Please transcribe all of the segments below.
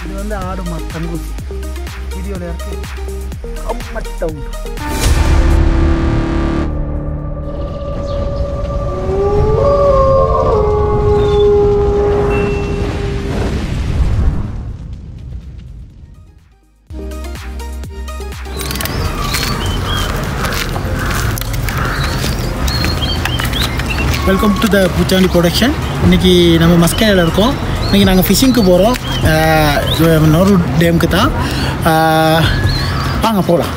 இது வந்து ஆடு மா தங்கூசி வீடியோவில் இருக்கு கம்மட்ட உண்டு வெல்கம் டு த பூச்சாண்டி ப்ரொடக்ஷன் இன்றைக்கி நம்ம மஸ்கேனில் இருக்கோம் இன்றைக்கி நாங்கள் ஃபிஷிங்க்கு போகிறோம் நோரு டேமுக்கு தான் ஆஹ், வாங்க போகலாம்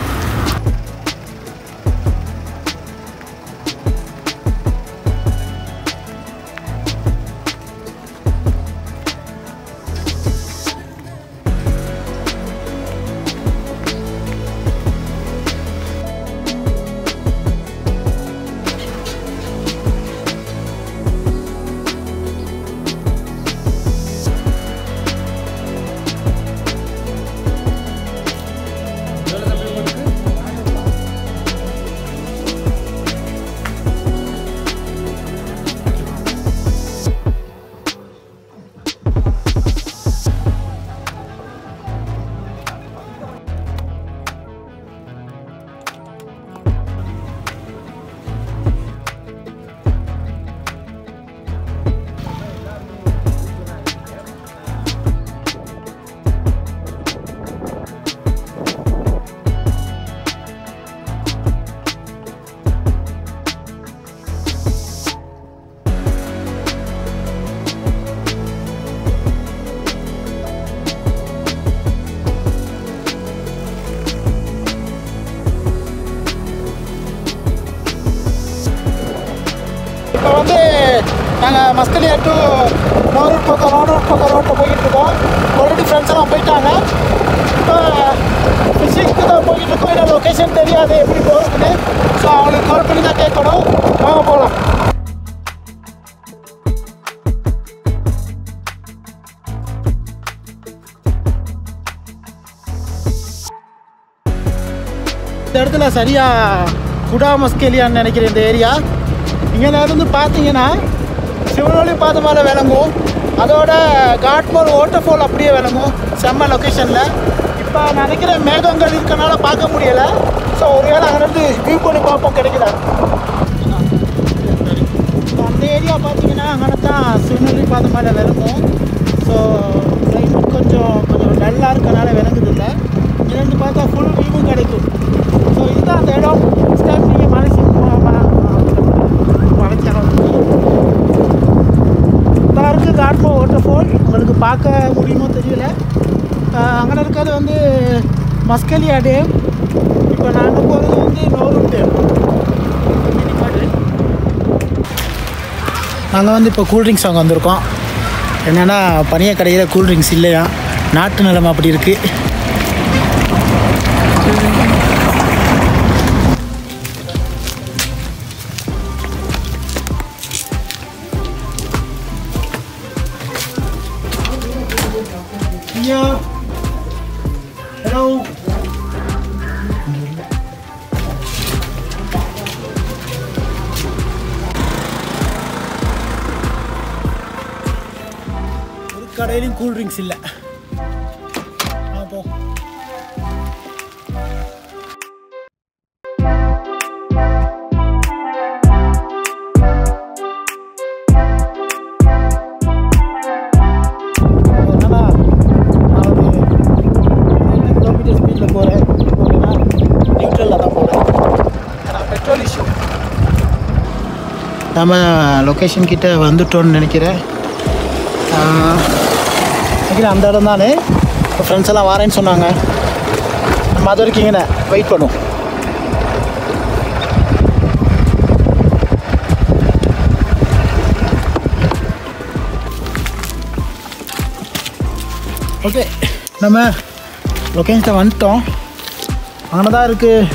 இப்போ வந்து நாங்கள் மஸ்கலியா டு நோரூர் பக்கம் நோரூர் பக்கம் ரோட்டில் போய்கிட்டு இருக்கோம் ஆல்ரெடி ஃப்ரெண்ட்ஸ் எல்லாம் போயிட்டாங்க இப்போ ஃபிஷிங்க்கு தான் போய்கிட்டு இருக்கோம் என்ன லொக்கேஷன் தெரியாது எப்படி போகிறதுன்னு ஸோ அவங்களுக்கு கால் பண்ணி தான் கேட்கணும் வாங்க போகலாம் இந்த இடத்துல சரியா குடா மஸ்கேலியான்னு நினைக்கிறேன் இந்த ஏரியா இங்கே இருந்து பார்த்தீங்கன்னா சிவனொலி பாத மேலே விளங்கும் அதோட காட்மோல் வாட்டர் ஃபால் அப்படியே விளங்கும் செம்ம லொக்கேஷனில் இப்போ நினைக்கிறேன் மேகங்கள் இருக்கனால பார்க்க முடியலை ஸோ ஒரு வேளை அங்கேருந்து வியூ பண்ணி பார்ப்போம் கிடைக்குதா So, அந்த ஏரியா பார்த்தீங்கன்னா அங்கே தான் சிவனொலி பாத மேலே விளங்கும் ஸோ கிளைமேட் கொஞ்சம் கொஞ்சம் டல்லாக இருக்கனால விளங்குது இல்லை இருந்து பார்த்தா ஃபுல் வியூவும் கிடைக்கும் ஸோ இதுதான் அந்த இடம் ஸ்டெப் நீங்கள் மலைச்சி மலைச்சாரம் தான் இருக்குது காட்மோ வாட்டர் ஃபால் உங்களுக்கு பார்க்க முடியுமோ தெரியல அங்கே இருக்கிறது வந்து மஸ்கலியா டேம் இப்போ நாங்கள் போகிறது வந்து நோரூர் டேம் நாங்கள் வந்து இப்போ கூல்ட்ரிங்க்ஸ் வாங்க வந்திருக்கோம் என்னென்னா பனிய கடையில் கூல்ட்ரிங்க்ஸ் இல்லையா நாட்டு நிலைமை அப்படி இருக்குது Yeah. Hello. ஒரு கடையிலையும் கூல் ட்ரிங்க்ஸ் இல்லை போ என்னன்னா நான் ஒரு எட்டு கிலோமீட்டர் ஸ்பீடில் போகிறேன் ஓகேனா நியூட்ரலில் தான் போகிறேன் நான் பெட்ரோல் இஷ்யூ நம்ம லொக்கேஷன் கிட்ட வந்துட்டோம்னு நினைக்கிறேன் ஆஹ், நினைக்கிறேன் அந்த இடம் தானே இப்போ ஃப்ரெண்ட்ஸ் எல்லாம் வரேன்னு சொன்னாங்க நம்ம அது வரைக்கும் இங்கே வெயிட் பண்ணுவோம் ஓகே நம்ம லொக்கேஷன் வந்துட்டோம் அங்கே தான் இருக்குது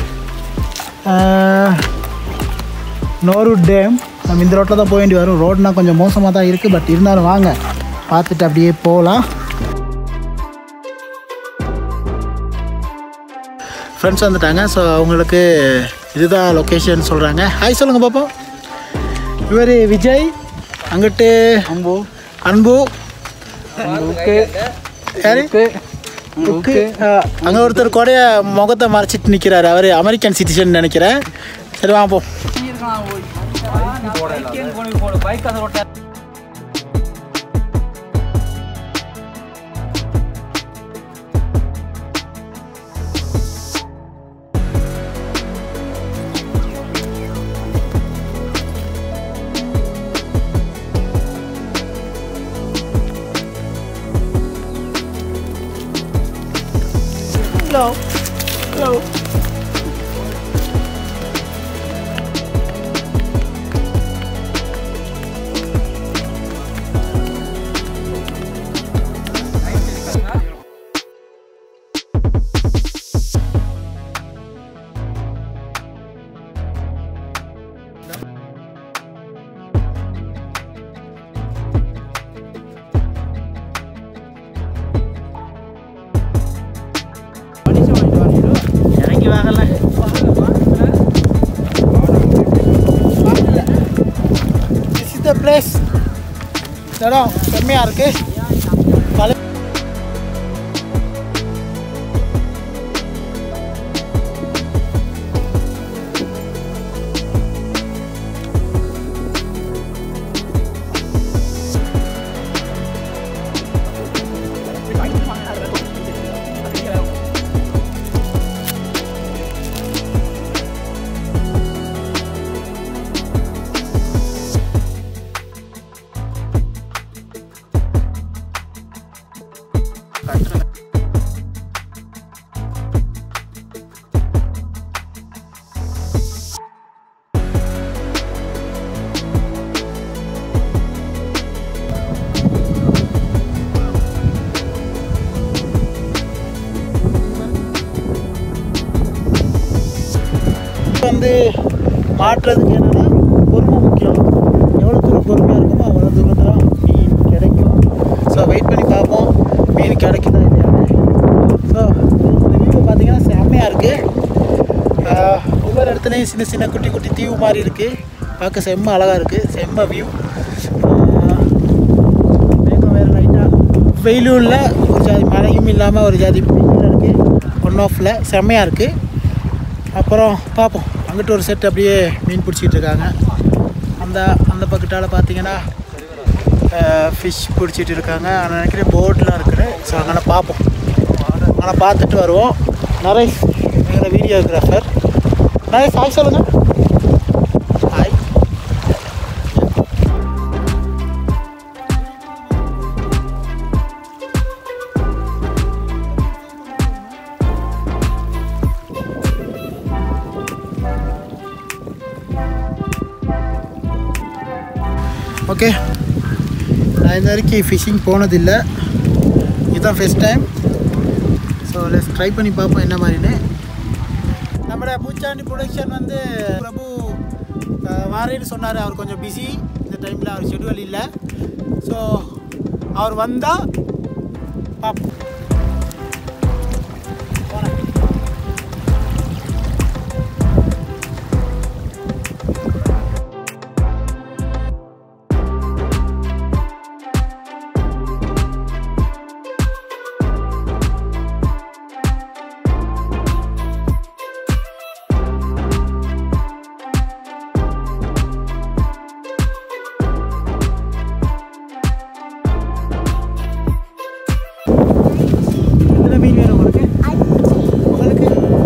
நோரூட் டேம் நம்ம இந்த ரோட்டில் தான் போக வேண்டி வரும் ரோடுனா கொஞ்சம் மோசமாக தான் இருக்குது பட் இருந்தாலும் வாங்க பார்த்துட்டு அப்படியே போகலாம் ஃப்ரெண்ட்ஸ் வந்துட்டாங்க ஸோ அவங்களுக்கு இதுதான் லொக்கேஷன் சொல்கிறாங்க ஹாய் சொல்லுங்கள் பாப்போம் இவர் விஜய் அங்கிட்டு அம்பு அன்பு அம்புக்கு யாரு புக்கு அங்கே ஒருத்தர் கொடைய முகத்தை மறைச்சிட்டு நிற்கிறாரு அவர் அமெரிக்கன் சிட்டிசன் நினைக்கிறேன் சரி வாங்க போ ஹலோ ஹலோ இறங்கி வாங்கல திஸ் இஸ் த பிளேஸ் இடம் செம்மையாக இருக்கு பல வந்து மாட்டுறதுக்கு என்னன்னா பொறுமை முக்கியம் எவ்வளோ தூரம் பொறுமையாக இருக்குமோ அவ்வளோ தூரம் தான் மீன் கிடைக்கும் ஸோ வெயிட் பண்ணி பார்ப்போம் மீன் கிடைக்குதா இல்லையான்னு ஸோ இந்த வியூ பார்த்தீங்கன்னா செம்மையாக இருக்குது ஒவ்வொரு இடத்துலையும் சின்ன சின்ன குட்டி குட்டி தீவு மாதிரி இருக்குது பார்க்க செம்ம அழகாக இருக்குது செம்ம வியூ மேகம் வேறு லைட்டாக வெயிலும் இல்லை ஒரு ஜாதி மழையும் இல்லாமல் ஒரு ஜாதி வெயில் இருக்குது ஒன் ஆஃபில் செம்மையாக இருக்குது அப்புறம் பார்ப்போம் அங்கிட்டு ஒரு செட் அப்படியே மீன் பிடிச்சிட்டு இருக்காங்க அந்த அந்த பக்கத்தால் பார்த்தீங்கன்னா ஃபிஷ் பிடிச்சிட்டு இருக்காங்க நான் நினைக்கிறேன் போட்லாம் இருக்குது ஸோ அங்கே பார்ப்போம் அங்கே பார்த்துட்டு வருவோம் நரேஷ் எங்களை வீடியோகிராஃபர் நரேஷ் ஹாய் சொல்லுங்கள் ஹாய் ஓகே நான் இந்த வரைக்கும் ஃபிஷிங் போனதில்லை இதுதான் first time so let's try பண்ணி பார்ப்போம் என்ன மாதிரின்னு நம்மளோட பூச்சாண்டி ப்ரொடக்ஷன் வந்து பிரபு அஹ், வாரேன்னு சொன்னார் அவர் கொஞ்சம் பிஸி இந்த டைமில் அவர் ஷெட்யூல் இல்லை ஸோ அவர் வந்தால் பார்ப்போம் போறேன். எத்தனை மீன் வேணும் உங்களுக்கு உங்களுக்கு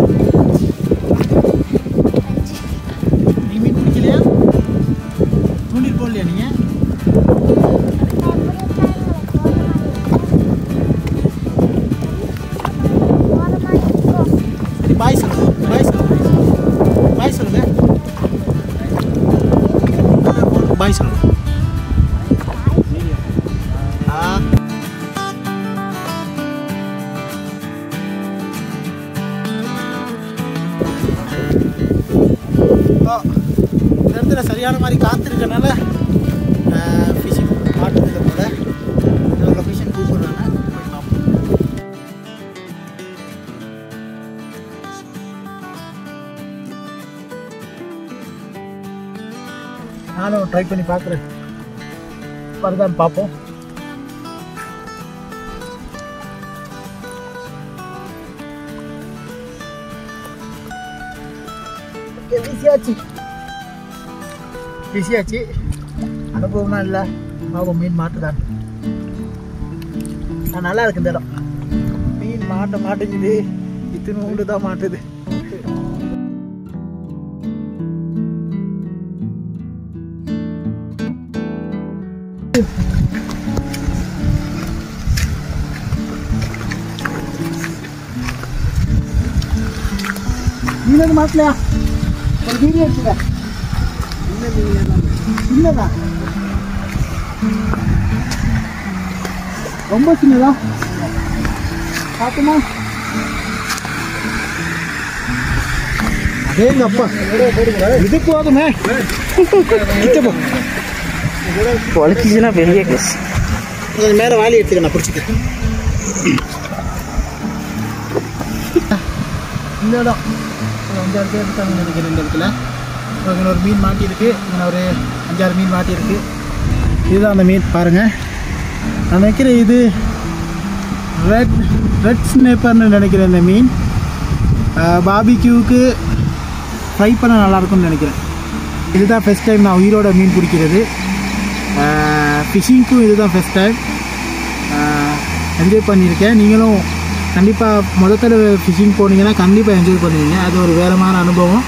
நீ மீன் பிடிக்கலையா தூண்டில் போடலையா நீங்கள் சரி பாய் சொல்லுங்க பாய் சொல்லுங்க பாய் சொல்லுங்க பாய் சொல்லுங்க ஆ இப்போ இந்த இடத்துல சரியான மாதிரி காற்று இருக்கனால ஃபிஷிங் மாட்டுறதுல போல இந்த லொக்கேஷன் கூப்பிடுறாங்க போய் பார்ப்போம் நானும் ட்ரை பண்ணி பார்க்குறேன் வருதான்னு பார்ப்போம் வீசியாச்சு வீசியாச்சு அனுபவம்னா இல்லை பாவம் மீன் மாட்டுதான் ஆ, நல்லா இருக்கு இந்த இடம் மீன் மாட்ட மாட்டேங்குது இத்தினூண்டு தான் மாட்டுது மீன் எதுவும் மாட்டலையா ஒரு வீடியோ எடுத்துக்க இல்லைதா ரொம்ப சின்னதா பார்த்துமா ஏங்க அப்பா இது போதுமே கிட்ட போ உழைச்சிச்சுன்னா பெரிய கேஸ் கொஞ்சம் மேலே வாலி எடுத்துக்க நான் பிடிச்சிக்க இந்த இடம் ஒரு அஞ்சாறு பேர் இருக்காங்கன்னு நினைக்கிறேன் இந்த இடத்துல இங்கே ஒரு மீன் மாட்டியிருக்கு இங்கே ஒரு அஞ்சாறு மீன் மாட்டியிருக்கு இதுதான் அந்த மீன் பாருங்கள் நான் நினைக்கிறேன் இது ரெட் ரெட் ஸ்னேப்பர்னு நினைக்கிறேன் இந்த மீன் பாபிக்யூவுக்கு ஃப்ரை பண்ண நல்லாயிருக்கும்னு நினைக்கிறேன் இதுதான் ஃபஸ்ட் டைம் நான் உயிரோட மீன் பிடிக்கிறது ஃபிஷிங்க்கும் இதுதான் ஃபஸ்ட் டைம் என்ஜாய் பண்ணியிருக்கேன் நீங்களும் கண்டிப்பாக முத தடவை ஃபிஷிங் போனீங்கன்னா கண்டிப்பாக என்ஜாய் பண்ணுவீங்க அது ஒரு வேறமான அனுபவம்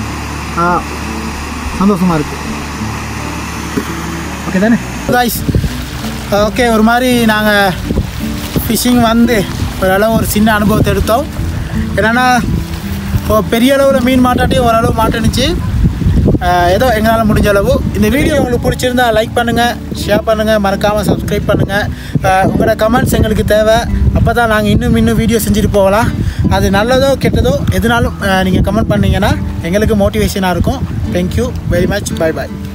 சந்தோஷமாக இருக்குது ஓகே தானே காய்ஸ் ஓகே ஒரு மாதிரி நாங்கள் ஃபிஷிங் வந்து ஓரளவு ஒரு சின்ன அனுபவத்தை எடுத்தோம் என்னென்னா இப்போ பெரிய அளவில் மீன் மாட்டாட்டி ஓரளவு மாட்டணுச்சு ஆஹ் ஏதோ எங்களால் முடிஞ்ச அளவு இந்த வீடியோ உங்களுக்கு பிடிச்சிருந்தா லைக் பண்ணுங்கள் ஷேர் பண்ணுங்கள் மறக்காமல் சப்ஸ்கிரைப் பண்ணுங்கள் உங்களோட கமெண்ட்ஸ் எங்களுக்கு தேவை அப்போ தான் நாங்கள் இன்னும் இன்னும் வீடியோ செஞ்சுட்டு போகலாம் அது நல்லதோ கெட்டதோ எதுனாலும் நீங்கள் கமெண்ட் பண்ணீங்கன்னா எங்களுக்கு மோட்டிவேஷனாக இருக்கும் தேங்க்யூ வெரி மச் பை பாய்